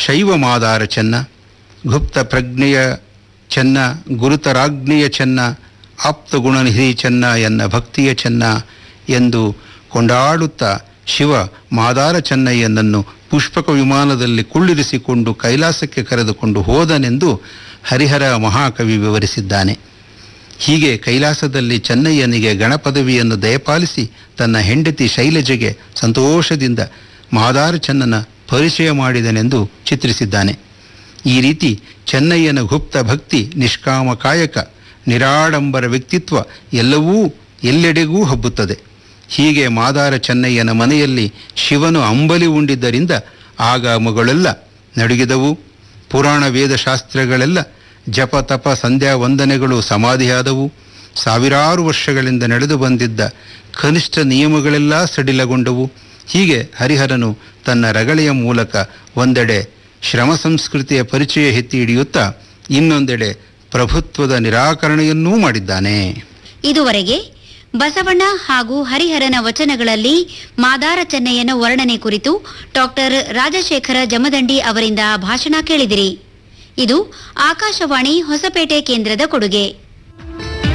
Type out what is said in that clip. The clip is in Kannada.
ಶೈವ ಮಾದಾರ ಚೆನ್ನ ಗುಪ್ತ ಪ್ರಜ್ಞೆಯ ಚೆನ್ನ ಗುರುತರಾಜ್ಞೆಯ ಚೆನ್ನ ಆಪ್ತ ಗುಣನಿಧಿ ಚೆನ್ನ ಎನ್ನ ಭಕ್ತಿಯ ಚೆನ್ನ ಎಂದು ಕೊಂಡಾಡುತ್ತಾ ಶಿವ ಮಾದಾರ ಚೆನ್ನಯ್ಯನನ್ನು ಪುಷ್ಪಕ ವಿಮಾನದಲ್ಲಿ ಕುಳ್ಳಿರಿಸಿಕೊಂಡು ಕೈಲಾಸಕ್ಕೆ ಕರೆದುಕೊಂಡು ಹೋದನೆಂದು ಹರಿಹರ ಮಹಾಕವಿ ವಿವರಿಸಿದ್ದಾನೆ ಹೀಗೆ ಕೈಲಾಸದಲ್ಲಿ ಚೆನ್ನಯ್ಯನಿಗೆ ಗಣಪದವಿಯನ್ನು ದಯಪಾಲಿಸಿ ತನ್ನ ಹೆಂಡತಿ ಶೈಲಜೆಗೆ ಸಂತೋಷದಿಂದ ಮಾದಾರ ಚೆನ್ನನ ಪರಿಚಯ ಮಾಡಿದನೆಂದು ಚಿತ್ರಿಸಿದ್ದಾನೆ ಈ ರೀತಿ ಚೆನ್ನಯ್ಯನ ಗುಪ್ತ ಭಕ್ತಿ ನಿಷ್ಕಾಮ ಕಾಯಕ ನಿರಾಡಂಬರ ವ್ಯಕ್ತಿತ್ವ ಎಲ್ಲವೂ ಎಲ್ಲೆಡೆಗೂ ಹಬ್ಬುತ್ತದೆ ಹೀಗೆ ಮಾದಾರ ಚೆನ್ನಯ್ಯನ ಮನೆಯಲ್ಲಿ ಶಿವನು ಅಂಬಲಿ ಉಂಡಿದ್ದರಿಂದ ಆಗಮಗಳೆಲ್ಲ ನಡುಗಿದವು ಪುರಾಣ ವೇದಶಾಸ್ತ್ರಗಳೆಲ್ಲ ಜಪ ತಪ ಸಂಧ್ಯಾ ವಂದನೆಗಳು ಸಮಾಧಿಯಾದವು ಸಾವಿರಾರು ವರ್ಷಗಳಿಂದ ನಡೆದು ಬಂದಿದ್ದ ಕನಿಷ್ಠ ನಿಯಮಗಳೆಲ್ಲ ಸಡಿಲಗೊಂಡವು ಹೀಗೆ ಹರಿಹರನು ತನ್ನ ರಗಳೆಯ ಮೂಲಕ ಒಂದೆಡೆ ಶ್ರಮ ಸಂಸ್ಕೃತಿಯ ಪರಿಚಯ ಎತ್ತಿ ಹಿಡಿಯುತ್ತಾ ಇನ್ನೊಂದೆಡೆ ಪ್ರಭುತ್ವದ ನಿರಾಕರಣೆಯನ್ನೂ ಮಾಡಿದ್ದಾನೆ ಇದುವರೆಗೆ ಬಸವಣ್ಣ ಹಾಗೂ ಹರಿಹರನ ವಚನಗಳಲ್ಲಿ ಮಾದಾರ ಚೆನ್ನಯ್ಯನ ವರ್ಣನೆ ಕುರಿತು ಡಾಕ್ಟರ್ ರಾಜಶೇಖರ ಜಮದಂಡಿ ಅವರಿಂದ ಭಾಷಣ ಕೇಳಿದಿರಿ ಇದು ಆಕಾಶವಾಣಿ ಹೊಸಪೇಟೆ ಕೇಂದ್ರದ ಕೊಡುಗೆ